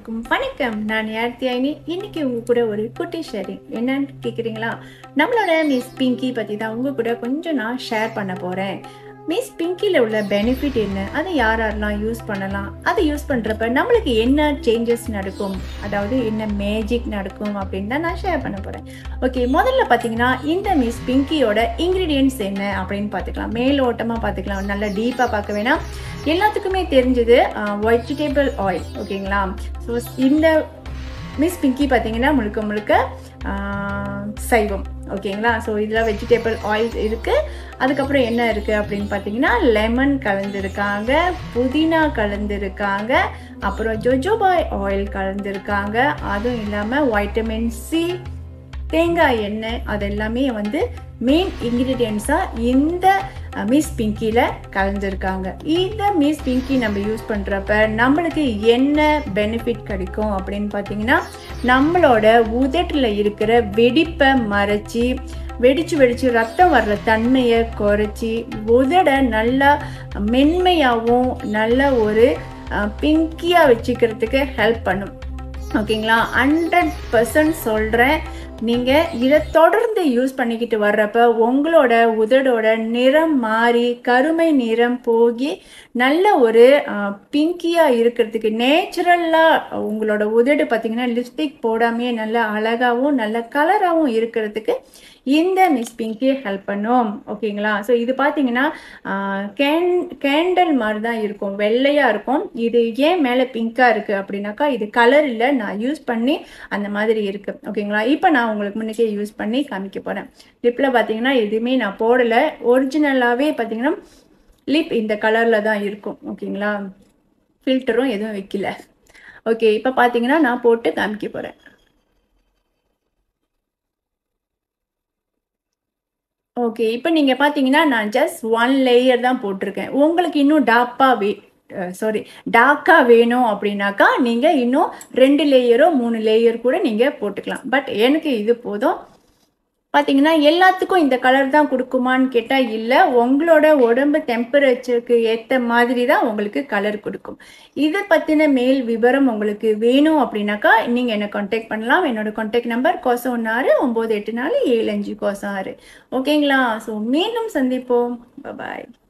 அனைவருக்கும் வணக்கம் நான் யார்த்தியாயினி இன்னைக்கு உங்க கூட ஒரு குட்டி ஷேரிங் என்னன்னு கேக்குறீங்களா நம்மளோட மிஸ் பிங்கி பத்தி தான் உங்க கூட கொஞ்சம் நான் ஷேர் பண்ண போறேன் மிஸ் பிங்கில உள்ள பெனிஃபிட் என்ன அதை யார் யாரெல்லாம் யூஸ் பண்ணலாம் அதை யூஸ் பண்றப்ப நம்மளுக்கு என்ன சேஞ்சஸ் நடக்கும் அதாவது என்ன மேஜிக் நடக்கும் அப்படின்னு தான் நான் ஷேர் பண்ண போறேன் ஓகே முதல்ல பார்த்தீங்கன்னா இந்த மிஸ் பிங்கியோட இன்க்ரீடியன்ட்ஸ் என்ன அப்படின்னு பார்த்துக்கலாம் மேலோட்டமாக பார்த்துக்கலாம் நல்லா டீப்பாக பார்க்க வேணாம் எல்லாத்துக்குமே தெரிஞ்சது வெஜிடபிள் ஆயில் ஓகேங்களா ஸோ இந்த மிஸ் பிங்கி பார்த்தீங்கன்னா முழுக்க முழுக்க ஆஹ், சைவம் ஓகேங்களா ஸோ இதில் வெஜிடபிள் ஆயில் இருக்குது அதுக்கப்புறம் என்ன இருக்குது அப்படின்னு பார்த்தீங்கன்னா லெமன் கலந்துருக்காங்க புதினா கலந்துருக்காங்க அப்புறம் ஜொஜோபாய் ஆயில் கலந்துருக்காங்க அதுவும் இல்லாமல் வைட்டமின் சி தேங்காய் எண்ணெய் அதெல்லாமே வந்து மெயின் இன்க்ரீடியன்ஸாக இந்த மிஸ் பிங்கியில் கலந்துருக்காங்க இந்த மிஸ் பிங்கி நம்ம யூஸ் பண்ணுறப்ப நம்மளுக்கு என்ன பெனிஃபிட் கிடைக்கும் அப்படின்னு பார்த்தீங்கன்னா நம்மளோட உதட்டில் இருக்கிற வெடிப்பை மறைச்சி வெடிச்சு வெடிச்சு ரத்தம் வர்ற தன்மையை குறைச்சி உதட நல்லா மென்மையாகவும் நல்ல ஒரு பிங்கியாக வச்சுக்கிறதுக்கு ஹெல்ப் பண்ணும் ஓகேங்களா ஹண்ட்ரட் பர்சன்ட் சொல்கிறேன் நீங்கள் இதை தொடர்ந்து யூஸ் பண்ணிக்கிட்டு வர்றப்ப உங்களோட உதடோட நிறம் மாறி கருமை நிறம் போகி நல்ல ஒரு பிங்கியாக இருக்கிறதுக்கு நேச்சுரலாக உங்களோட உதடு பார்த்தீங்கன்னா லிப்ஸ்டிக் போடாமையே நல்ல அழகாகவும் நல்ல கலராகவும் இருக்கிறதுக்கு இந்த மிஸ் பிங்கி ஹெல்ப் பண்ணும் ஓகேங்களா ஸோ இது பார்த்தீங்கன்னா கேன் கேண்டல் மாதிரி தான் இருக்கும் வெள்ளையாக இருக்கும் இது ஏன் மேலே பிங்காக இருக்குது அப்படின்னாக்கா இது கலர் இல்லை நான் யூஸ் பண்ணி அந்த மாதிரி இருக்குது ஓகேங்களா இப்போ நான் உங்களுக்கு முன்னுக்கே யூஸ் பண்ணி காமிக்க போகிறேன் லிப்பில் பார்த்தீங்கன்னா எதுவுமே நான் போடலை ஒரிஜினலாகவே பார்த்தீங்கன்னா லிப் இந்த கலரில் தான் இருக்கும் ஓகேங்களா ஃபில்டரும் எதுவும் வைக்கல ஓகே இப்போ பார்த்தீங்கன்னா நான் போட்டு காமிக்க போகிறேன் ஓகே இப்போ நீங்கள் பார்த்தீங்கன்னா நான் ஜஸ்ட் ஒன் லேயர் தான் போட்டிருக்கேன் உங்களுக்கு இன்னும் டாப்பாக வே சாரி டார்க்காக வேணும் அப்படின்னாக்கா நீங்கள் இன்னும் ரெண்டு லேயரோ மூணு லேயர் கூட நீங்கள் போட்டுக்கலாம் பட் எனக்கு இது போதும் பார்த்தீங்கன்னா எல்லாத்துக்கும் இந்த கலர் தான் கொடுக்குமான்னு கேட்டால் இல்லை உங்களோட உடம்பு டெம்பரேச்சருக்கு ஏற்ற மாதிரி தான் உங்களுக்கு கலர் கொடுக்கும் இதை பற்றின மேல் விவரம் உங்களுக்கு வேணும் அப்படின்னாக்கா நீங்கள் என்னை காண்டாக்ட் பண்ணலாம் என்னோட காண்டாக்ட் நம்பர் கோசம் ஒன்று ஆறு ஒம்பது எட்டு நாலு ஏழு அஞ்சு கோசம் ஆறு ஓகேங்களா ஸோ மீண்டும் சந்திப்போம் பாய்